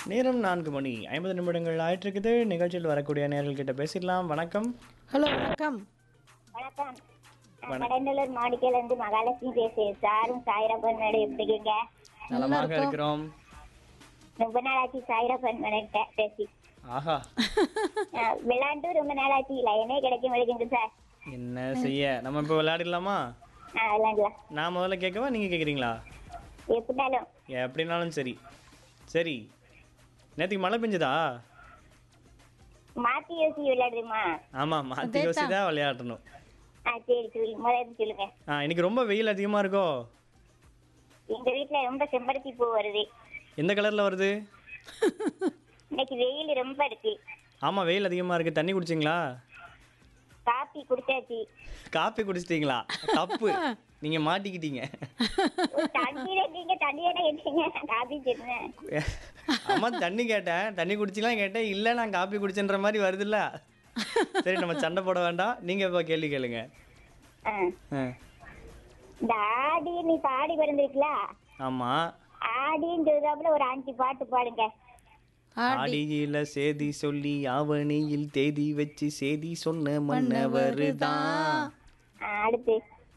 நேரம் நான்கு மணி ஐம்பது நிமிடங்கள் ஆயிட்டிருக்குது நிகழ்ச்சியில் வரக்கூடிய நேர்கள் கிட்ட பேசிடலாம் வணக்கம் ஹலோ வணக்கம் வணக்கம் கடந்தலூர் மாடிக்கையில இருந்து மகாலட்சுமி பேசுறேன் சாரும் சாயிரப்பன் மேடம் எப்படி இருக்கீங்க நலமாக இருக்கிறோம் ரொம்ப நாளாச்சு சாயிரப்பன் மேடம் பேசி ஆஹா அஹ், விளையாண்டு ரொம்ப நாளாச்சு லைனே கிடைக்க மாட்டேங்குது சார் என்ன செய்ய நம்ம இப்போ விளையாடிடலாமா ஆ விளையாடலாம் நான் முதல்ல கேட்கவா நீங்கள் கேட்குறீங்களா எப்படினாலும் எப்படினாலும் சரி சரி நேற்றுக்கு மழை பெஞ்சுதா மாத்தி யோசி விளையாடுமா ஆமாம் மாற்றி யோசி தான் விளையாடணும் ஆ சரி சொல்லி முதல்ல சொல்லுங்க ஆ இன்னைக்கு ரொம்ப வெயில் அதிகமாக இருக்கோ எங்க வீட்டுல ரொம்ப செம்பருத்தி பூ வருது எந்த கலரில் வருது இன்னைக்கு வெயில் ரொம்ப இருக்கு ஆமாம் வெயில் அதிகமாக இருக்குது தண்ணி குடிச்சிங்களா காப்பி குடிச்சாச்சு காப்பி குடிச்சிட்டிங்களா தப்பு நீங்கள் மாட்டிக்கிட்டீங்க ஓ, தண்ணியில நீங்க தண்ணியோட கேட்டீங்க காப்பி சொன்னேன் அம்மா தண்ணி கேட்டேன் தண்ணி குடிச்சிக்கலாம் கேட்டேன் இல்லை நான் காப்பி குடிச்சேன்ற மாதிரி வருதுல்ல சரி நம்ம சண்டை போட வேண்டாம் நீங்கள் இப்போ கேள்வி கேளுங்க ஆ. ஆ இந்த ஆடி நீ பாடி பிறந்திருக்கல ஆமாம் ஆடின்றதாப்புல ஒரு அஞ்சு பாட்டு பாடுங்க ஆடி ஆடியில சேதி சொல்லி ஆவணியில் தேதி வச்சு சேதி சொன்ன மன்னவர் தான் ஆ, அடுத்து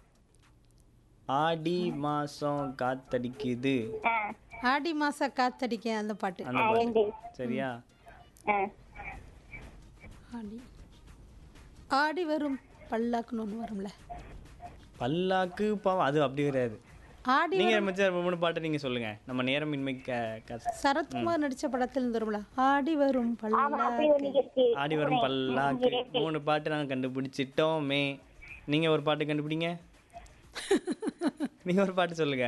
ஆடி மாசம் காத்தடிக்குது ஆ, ஆடி மாச காத்தடிக்க அந்த பாட்டு அந்த ஆ, பாட்டு ரெண்டு சரியா ஆ. ஆடி ஆடி வரும் பல்லாக்குன்னு ஒன்று வரும்ல பல்லாக்கு பாவம் அது அப்படி கிடையாது ஆடி நீங்க மிச்சம் மூணு பாட்டு நீங்க சொல்லுங்க நம்ம நேரம் இன்மை க- க- சரத்குமார் நடிச்ச படத்தில் இருந்து வரும்ல ஆடி வரும் ஆமா அப்படி பல்லா ஒண்ணு இருக்கு ஆடி வரும் பல்லாக்கு மூணு பாட்டு நாங்க கண்டுபிடிச்சிட்டோமே நீங்க ஒரு பாட்டு கண்டுபிடிங்க நீங்க ஒரு பாட்டு சொல்லுங்க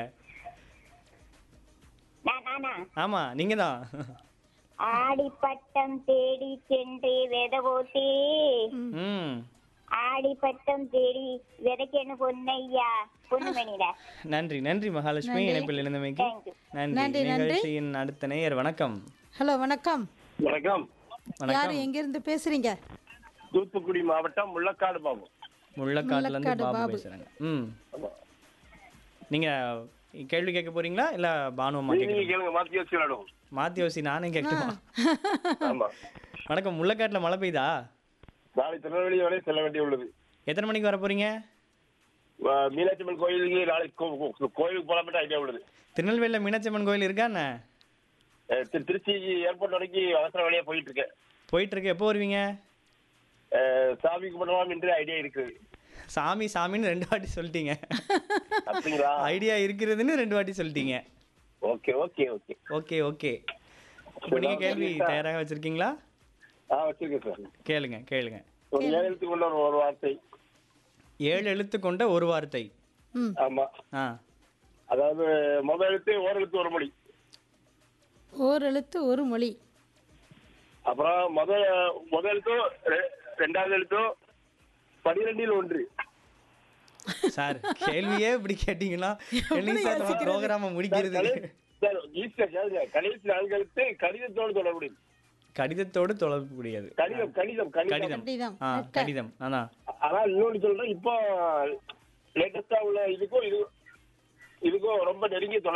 நான் நானா ஆமா நீங்க தான் ஆடி பட்டம் தேடி சென்று வித போட்டு ம் ஆடி பட்டம் தேடி விதைக்கணும் பொன்னையா பொண்ணுமணியில நன்றி நன்றி மகாலட்சுமி இணைப்பில் இருந்தமைக்கு தேங்க்யூ நன்றி நிகழ்ச்சியின் அடுத்த நேயர் வணக்கம் ஹலோ வணக்கம் வணக்கம் யார் எங்கிருந்து பேசுறீங்க தூத்துக்குடி மாவட்டம் முள்ளக்காடு பாபு முள்ளக்காட்டுல இருந்து முள்ளக்காடு பாபு பாபு. பேசுறாங்க ம் நீங்க கேள்வி கேட்க போறீங்களா இல்ல பானுவமா நீங்க கேட்க கேளுங்க மாத்தி வச்சு விளையாடுவோம் மாத்தி யோசி நானே கேட்கட்டுமா ஆமா வணக்கம் முள்ளக்காட்டுல மழை பெய்யுதா நாளை திருநெல்வேலி வரை செல்ல வேண்டி உள்ளது எத்தனை மணிக்கு வர போறீங்க வ- மீனாட்சி அம்மன் கோயிலுக்கு நாளைக்கு கோ- கோ- கோயிலுக்கு போலாமட்டு ஐடியா உள்ளது திருநெல்வேலியில் மீனாட்சியம்மன் கோயில் இருக்கா என்ன அஹ் திரு- திருச்சி ஏர்போர்ட் வரைக்கும் அவசர வழியா போயிட்டு இருக்கேன் போயிட்டு இருக்கு எப்போ வருவீங்க அஹ் சாமி கும்பிடலாம் என்று ஐடியா இருக்குது சாமி சாமின்னு ரெண்டு வாட்டி சொல்லிட்டீங்க அப்படிங்களா ஐடியா இருக்கிறதுன்னு ரெண்டு வாட்டி சொல்லிட்டீங்க okay okay okay okay okay இப்போ நீங்க கேள்வி தயாராக வச்சிருக்கீங்களா ஆ வச்சிருக்கேன் சார் கேளுங்க கேளுங்க ஒரு ஏழு எழுத்துக்கு உள்ள ஒரு- ஒரு வார்த்தை ஏழு எழுத்து கொண்ட ஒரு வார்த்தை ம் ஆமா ஆ அதாவது முதல் எழுத்து ஓர் எழுத்து ஒரு மொழி ஓர் எழுத்து ஒரு மொழி அப்புறம் முதல் முதல் எழுத்தும் ரெ- ரெண்டாவது எழுத்தும் பனிரெண்டில் ஒன்று சார் கேள்வியே இப்படி கேட்டீங்கன்னா என்னைக்கு சார் நம்ம ப்ரோக்ராம முடிக்கிறது சார், ஈஸியா கேளுங்க. கடைசி நான்கு எழுத்து கடிதத்தோடு தொடர்புடையது கடிதத்தோடு தொடர்புடையது கடிதம் கடிதம் கடிதம் கடிதம் கடிதம் ஆ கடிதம் ஆனா ஆனா இன்னொன்னு சொல்றேன் இப்போ லேட்டஸ்டா உள்ள இதுக்கும் இது இதுக்கும் ரொம்ப நெருங்கிய தொடர்பு